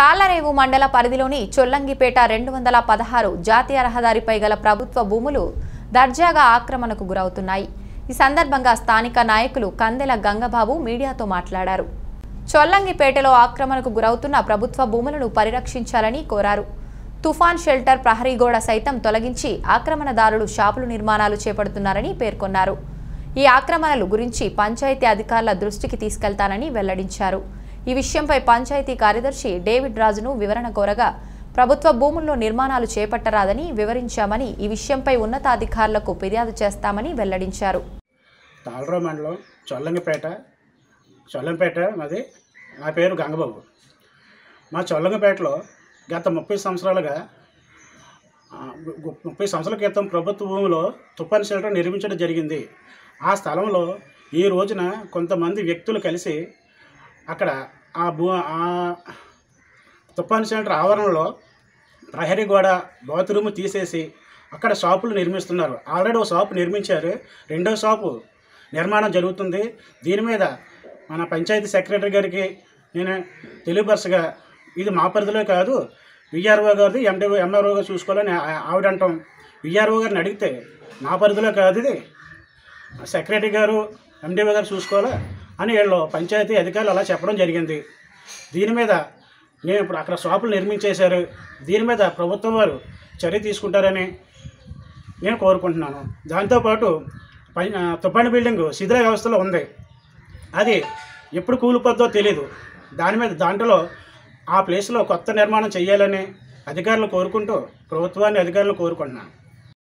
తాళ్లరేవు మండల పరిధిలోని చొల్లంగిపేట రెండు వందల పదహారు జాతీయ రహదారిపై గల ప్రభుత్వ భూములు దర్జాగా ఆక్రమణకు గురవుతున్నాయి ఈ సందర్భంగా స్థానిక నాయకులు కందెల గంగబాబు మీడియాతో మాట్లాడారు చొల్లంగిపేటలో ఆక్రమణకు గురవుతున్న ప్రభుత్వ భూములను పరిరక్షించాలని కోరారు తుఫాన్ షెల్టర్ ప్రహరీ గోడ సైతం తొలగించి ఆక్రమణదారులు షాపులు నిర్మాణాలు చేపడుతున్నారని పేర్కొన్నారు ఈ ఆక్రమణలు గురించి పంచాయతీ అధికారుల దృష్టికి తీసుకెళ్తానని వెల్లడించారు ఈ విషయంపై పంచాయతీ కార్యదర్శి డేవిడ్ రాజును వివరణ కోరగా ప్రభుత్వ భూముల్లో నిర్మాణాలు చేపట్టరాదని వివరించామని ఈ విషయంపై ఉన్నతాధికారులకు ఫిర్యాదు చేస్తామని వెల్లడించారు తాళరావు మండలం చొల్లంగిపేట చొల్లంపేట మాది నా పేరు గంగబాబు మా చొల్లంగిపేటలో గత ముప్పై సంవత్సరాలుగా ఆ, గు- ముప్పై సంవత్సరాల క్రితం ప్రభుత్వ భూమిలో తుఫాన్ షెల్టర్ నిర్మించడం జరిగింది ఆ స్థలంలో ఈ రోజున కొంతమంది వ్యక్తులు కలిసి అక్కడ ఆ భూ ఆ తుఫాన్ షెల్టర్ ఆవరణలో ప్రహరీ గోడ బాత్రూమ్ తీసేసి అక్కడ షాపులు నిర్మిస్తున్నారు ఆల్రెడీ ఒక షాపు నిర్మించారు రెండో షాపు నిర్మాణం జరుగుతుంది దీని మీద మన పంచాయతీ సెక్రటరీ గారికి నేను తెలియపరచగా ఇది మా పరిధిలో కాదు విఆర్ఓ గారిది ఎండి ఎంఆర్ఓ గారు చూసుకోవాలని ఆ- ఆవిడ అంటాం విఆర్ఓ గారిని అడిగితే నా పరిధిలో కాదు ఇది సెక్రటరీ గారు ఎండిఓ గారు చూసుకోవాలా అని వీళ్ళు పంచాయతీ అధికారులు అలా చెప్పడం జరిగింది దీని మీద నేను ఇప్పుడు అక్కడ షాపులు నిర్మించేశారు దీని మీద ప్రభుత్వం వారు చర్య తీసుకుంటారని నేను కోరుకుంటున్నాను దాంతోపాటు పై ఆ, తుఫాను బిల్డింగ్ శిథిల వ్యవస్థలో ఉంది అది ఎప్పుడు కూలిపోద్దో తెలియదు దాని మీద దాంట్లో ఆ ప్లేస్లో కొత్త నిర్మాణం చేయాలని అధికారులు కోరుకుంటూ ప్రభుత్వాన్ని అధికారులు కోరుకుంటున్నాను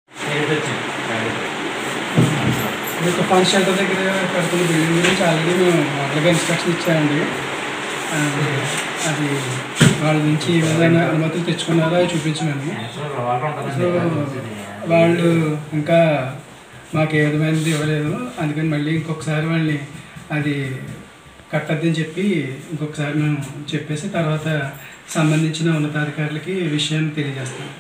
ఇది తుఫాన్ షెల్టర్ దగ్గర కడుతున్న బిల్డింగ్ గురించి ఆల్రెడీ మేము మొదలుగా ఇన్స్ట్రక్షన్ ఇచ్చామండి ఆ, అది వాళ్ళ నుంచి ఏదైనా అనుమతులు తెచ్చుకున్నారో అవి చూపించమని సో వాళ్ళు ఇంకా మాకు ఏ విధమైనది ఇవ్వలేదు అందుకని మళ్ళీ ఇంకొకసారి వాళ్ళని అది కట్టద్దని చెప్పి ఇంకొకసారి మేము చెప్పేసి తర్వాత సంబంధించిన ఉన్నతాధికారులకి ఈ విషయాన్ని తెలియజేస్తాం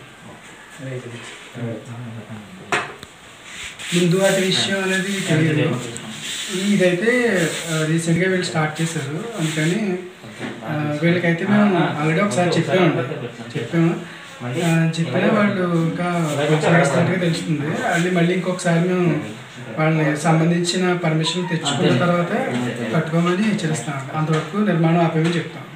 ముందు వాటి విషయం అనేది తెలియదు ఇదైతే ఆ, రీసెంట్గా వీళ్ళు స్టార్ట్ చేశారు అందుకని ఆ, వీళ్ళకైతే మేము ఆల్రెడీ ఒకసారి చెప్పామండి చెప్పాము ఆ, చెప్పినా వాళ్ళు ఇంకా కొనసాగిస్తున్నట్టుగా తెలుస్తుంది అది మళ్ళీ ఇంకొకసారి మేము వాళ్ళని సంబంధించిన పర్మిషన్ తెచ్చుకున్న తర్వాత కట్టుకోమని హెచ్చరిస్తాం అంతవరకు నిర్మాణం ఆపేమని చెప్తాం